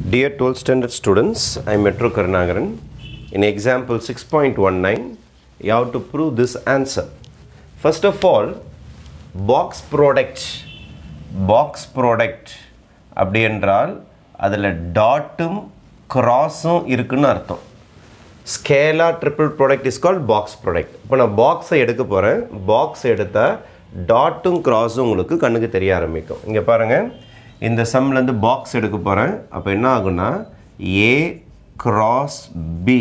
Dear 12th standard students, I am Metro Karnagaran. In example 6.19, you have to prove this answer. First of all, box product, box product அப்படி என்றால் அதில் டாட்டும் கிராஸும் இருக்குன்னு அர்த்தம் scalar triple product is called box product இப்போ நான் பாக்ஸை எடுக்க போகிறேன் பாக்ஸ் எடுத்தால் டாட்டும் கிராஸும் உங்களுக்கு கண்ணுக்கு தெரிய ஆரம்பிக்கும் இங்கே பாருங்கள் இந்த சம்லேருந்து பாக்ஸ் எடுக்க போகிறேன் அப்போ என்ன ஆகும்னா ஏ கிராஸ் பி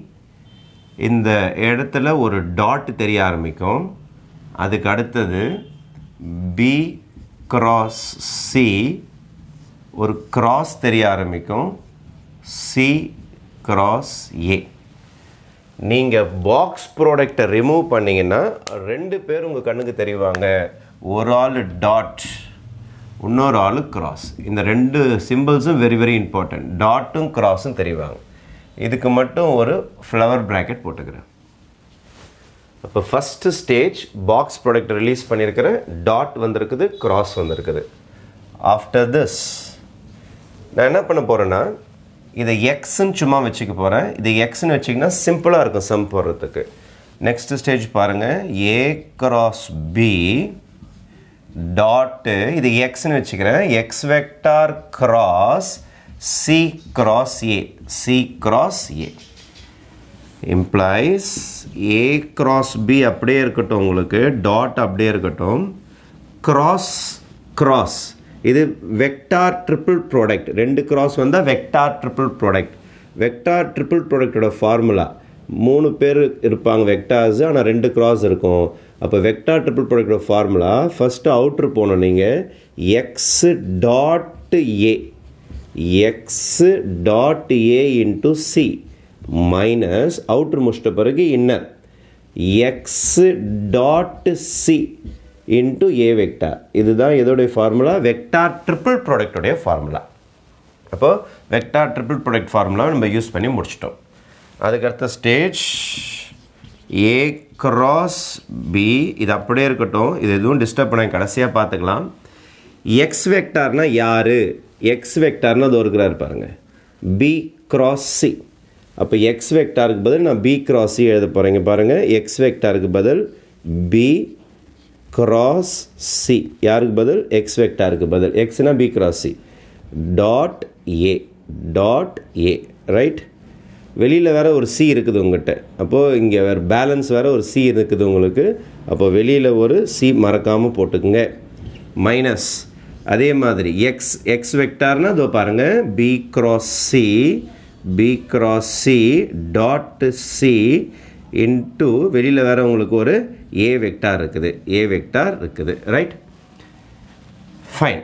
இந்த இடத்துல ஒரு டாட் தெரிய ஆரம்பிக்கும் அதுக்கு அடுத்தது பி கிராஸ் சி ஒரு கிராஸ் தெரிய ஆரம்பிக்கும் சி கிராஸ் ஏ நீங்கள் பாக்ஸ் ப்ராடக்டை ரிமூவ் பண்ணிங்கன்னா ரெண்டு பேர் உங்கள் கண்ணுக்கு தெரிவாங்க ஒரு ஆள் டாட் இன்னொரு ஆள் கிராஸ் இந்த ரெண்டு சிம்பிள்ஸும் வெரி வெரி இம்பார்ட்டன்ட் டாட்டும் கிராஸும் தெரிவாங்க இதுக்கு மட்டும் ஒரு ஃப்ளவர் ப்ராக்கெட் போட்டுக்கிறேன் அப்போ first stage box product release பண்ணியிருக்கிறேன் டாட் வந்திருக்குது கிராஸ் வந்திருக்குது ஆஃப்டர் திஸ் நான் என்ன பண்ண போகிறேன்னா இதை எக்ஸ்ன்னு சும்மா வச்சுக்க போகிறேன் இதை எக்ஸ்ன்னு வச்சிங்கன்னா சிம்பிளாக இருக்கும் சம் போடுறதுக்கு நெக்ஸ்ட் ஸ்டேஜ் பாருங்கள் ஏ கிராஸ் பி டாட்டு இது எக்ஸ்ன்னு வச்சுக்கிறேன் X vector cross C cross A C cross A implies A cross B அப்படியே இருக்கட்டும் உங்களுக்கு டாட் அப்படியே இருக்கட்டும் கிராஸ் கிராஸ் இது வெக்டார் ட்ரிபிள் ப்ராடக்ட் ரெண்டு கிராஸ் வந்தால் vector triple product vector triple ப்ராடக்டோட ஃபார்முலா மூணு பேர் இருப்பாங்க வெக்டார்ஸ் ஆனால் ரெண்டு கிராஸ் இருக்கும் அப்போ வெக்டார் ட்ரிபிள் ப்ராடக்டோட ஃபார்முலா ஃபஸ்ட்டு அவுட்ரு போனோம் நீங்கள் X dot A X dot A into C minus outer முடிச்சிட்ட பிறகு inner X dot C into A vector இதுதான் இதோடைய ஃபார்முலா வெக்டார் ட்ரிபிள் ப்ராடக்டோடைய ஃபார்முலா அப்போது வெக்டார் ட்ரிபிள் ப்ராடக்ட் ஃபார்முலாவை நம்ம யூஸ் பண்ணி முடிச்சிட்டோம் அதுக்கடுத்த ஸ்டேஜ் ஏ கிராஸ் பி இது அப்படியே இருக்கட்டும் இது எதுவும் டிஸ்டர்ப் பண்ண கடைசியாக பார்த்துக்கலாம் எக்ஸ் வெக்டார்னால் யார் எக்ஸ் வெக்டார்னு அது இருக்கிறார் பாருங்க பி கிராஸ் சி அப்போ எக்ஸ் வெக்டாருக்கு பதில் நான் பி கிராஸ் சி எழுத போகிறேங்க பாருங்கள் எக்ஸ் வெக்டாருக்கு பதில் பி கிராஸ் சி யாருக்கு பதில் எக்ஸ் வெக்டாருக்கு பதில் எக்ஸ்னா B cross C dot A dot A right வெளியில் வேறு ஒரு சி இருக்குது உங்கள்கிட்ட அப்போது இங்கே வேறு பேலன்ஸ் வேறு ஒரு சி இருக்குது உங்களுக்கு அப்போ வெளியில் ஒரு சி மறக்காமல் போட்டுக்குங்க மைனஸ் அதே மாதிரி எக்ஸ் எக்ஸ் வெக்டார்னால் இதோ பாருங்கள் B cross C B cross C dot C into வெளியில் வேறு உங்களுக்கு ஒரு ஏ வெக்டார் இருக்குது ஏ வெக்டார் இருக்குது ரைட் ஃபைன்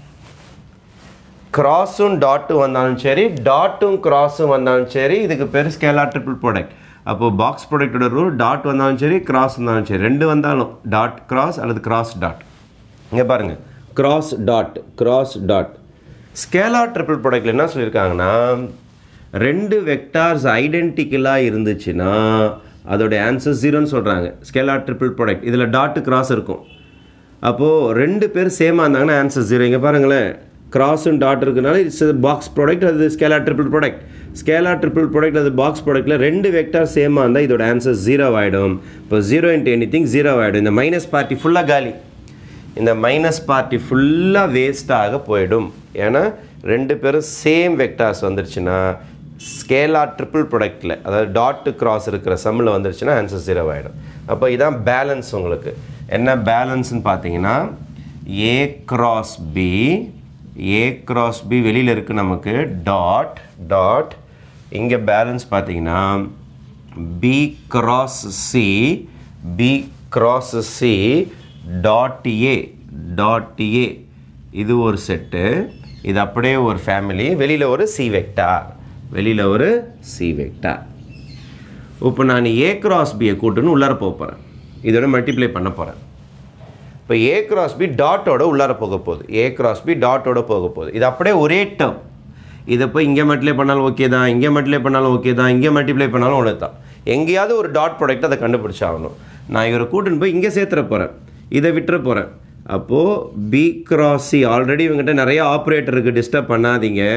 கிராஸும் டாட்டும் வந்தாலும் சரி டாட்டும் கிராஸும் வந்தாலும் சரி இதுக்கு பேர் ஸ்கேலா ட்ரிபிள் ப்ராடக்ட் அப்போது பாக்ஸ் ப்ராடக்டோட ரூல் டாட் வந்தாலும் சரி கிராஸ் வந்தாலும் சரி ரெண்டு வந்தாலும் டாட் கிராஸ் அல்லது கிராஸ் டாட் இங்கே பாருங்கள் cross dot cross dot scalar triple ப்ராடக்டில் என்ன சொல்லியிருக்காங்கன்னா ரெண்டு வெக்டார்ஸ் ஐடென்டிக்கலாக இருந்துச்சுன்னா அதோடைய ஆன்சர் ஜீரோன்னு சொல்கிறாங்க ஸ்கேலா ட்ரிபிள் ப்ராடக்ட் இதில் டாட்டு கிராஸ் இருக்கும் அப்போது ரெண்டு பேர் சேமாக இருந்தாங்கன்னா ஆன்சர் ஜீரோ இங்கே பாருங்களேன் கிராஸும் டாட் இருக்கனால இட்ஸ் பாக்ஸ் ப்ராடக்ட் அது scalar triple product scalar triple product அது பாக்ஸ் ப்ராடக்ட்டில் ரெண்டு வெக்டார் சேமாக இருந்தால் இதோட ஆன்சர் ஜீரோ ஆகிடும் இப்போ zero into anything zero ஆகிடும் இந்த மைனஸ் பார்ட்டி ஃபுல்லாக காலி இந்த மைனஸ் பார்ட்டி ஃபுல்லாக வேஸ்ட்டாக போயிடும் ஏன்னா ரெண்டு பேரும் சேம் வெக்டார்ஸ் வந்துருச்சுன்னா ஸ்கேலா ட்ரிபிள் ப்ராடக்ட்டில் அதாவது டாட்டு கிராஸ் இருக்கிற சம்மில் வந்துருச்சுன்னா ஆன்சர் ஜீரோ ஆகிடும் அப்போ இதான் பேலன்ஸ் உங்களுக்கு என்ன பேலன்ஸ்னு பார்த்தீங்கன்னா A cross B A cross B வெளியில் இருக்குது நமக்கு டாட் டாட் இங்கே பேலன்ஸ் பார்த்தீங்கன்னா B cross C B cross C dot A dot A இது ஒரு செட்டு இது அப்படியே ஒரு ஃபேமிலி வெளியில் ஒரு சி வெக்டார் வெளியில் ஒரு சி வெக்டார் இப்போ நான் ஏ கிராஸ் பியை கூட்டுன்னு உள்ளார போக போகிறேன் இதோட மல்டிப்ளை பண்ண போகிறேன் இப்போ ஏ கிராஸ் பி டாட்டோட உள்ளார போக போகுது ஏ கிராஸ் பி டாட்டோட போக போகுது இது அப்படியே ஒரே டேர்ம் இதை போய் இங்கே மல்டிப்ளை பண்ணாலும் ஓகே தான் இங்கே மல்டிப்ளை பண்ணாலும் ஓகே தான் இங்கே மல்டிப்ளை பண்ணாலும் ஒன்று தான் எங்கேயாவது ஒரு டாட் ப்ராடக்ட் அதை கண்டுபிடிச்சாகணும் நான் இவரை கூட்டுன்னு போய் இங்கே சேர்த்துற போகிறேன் இதை விட்டுற போகிறேன் அப்போது பி கிராஸ் சி ஆல்ரெடி இவங்ககிட்ட நிறைய ஆப்ரேட்டர் இருக்குது டிஸ்டர்ப் பண்ணாதீங்க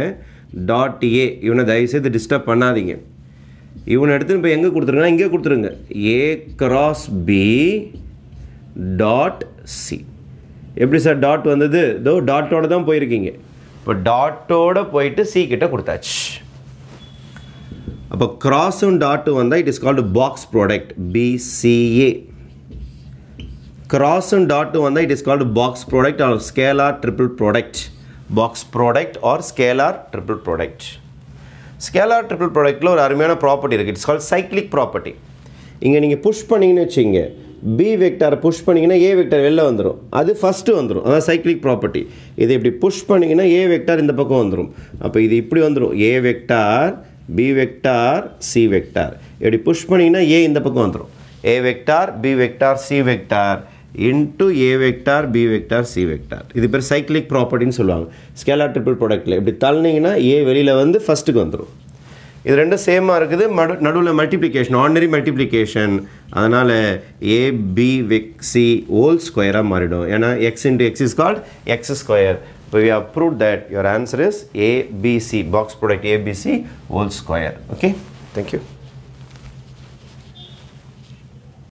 டாட் ஏ இவனை தயவுசெய்து டிஸ்டர்ப் பண்ணாதீங்க இவனை எடுத்துன்னு இப்போ எங்கே கொடுத்துருங்கன்னா இங்கே கொடுத்துருங்க A cross B dot C எப்படி சார் டாட் வந்தது இதோ டாட்டோட தான் போயிருக்கீங்க இப்போ டாட்டோட போயிட்டு சி கிட்ட கொடுத்தாச்சு அப்போ கிராஸும் டாட்டும் வந்தால் it is called box product PCA கிராஸும் டாட்டும் வந்தால் it is called box product or scalar triple product box product or scalar triple product scalar triple ப்ராடக்ட்டில் ஒரு அருமையான ப்ராப்பர்ட்டி இருக்குது இட்ஸ் கால்ட் சைக்ளிக் ப்ராப்பர்ட்டி இங்கே நீங்கள் புஷ் பண்ணிங்கன்னு வச்சுங்க பி வெக்டாரை புஷ் பண்ணிங்கன்னா ஏ வெக்டார் வெளில வந்துடும் அது ஃபஸ்ட்டு வந்துடும் அதான் சைக்ளிக் ப்ராப்பர்ட்டி இதை இப்படி புஷ் பண்ணிங்கன்னா ஏ வெக்டார் இந்த பக்கம் வந்துடும் அப்போ இது இப்படி வந்துடும் A vector B vector C vector இப்படி புஷ் பண்ணிங்கன்னா ஏ இந்த பக்கம் வந்துடும் A vector B vector C vector into A vector B vector C vector இது பேர் சைக்ளிக் ப்ராப்பர்ட்டின்னு சொல்லுவாங்க ஸ்கேலார் ட்ரிபிள் ப்ராடக்ட்டில் இப்படி தள்ளினீங்கன்னா ஏ வெளியில் வந்து ஃபஸ்ட்டுக்கு வந்துடும் இது ரெண்டும் சேமாக இருக்குது மடு நடுவில் மல்டிப்ளிகேஷன் ஆர்டினரி மல்டிப்ளிகேஷன் அதனால் ஏ பி விக் சி ஹோல் ஸ்கொயராக மாறிடும் ஏன்னா X into X is called X square இப்போ we have proved that your answer is ABC box product ABC whole square okay thank you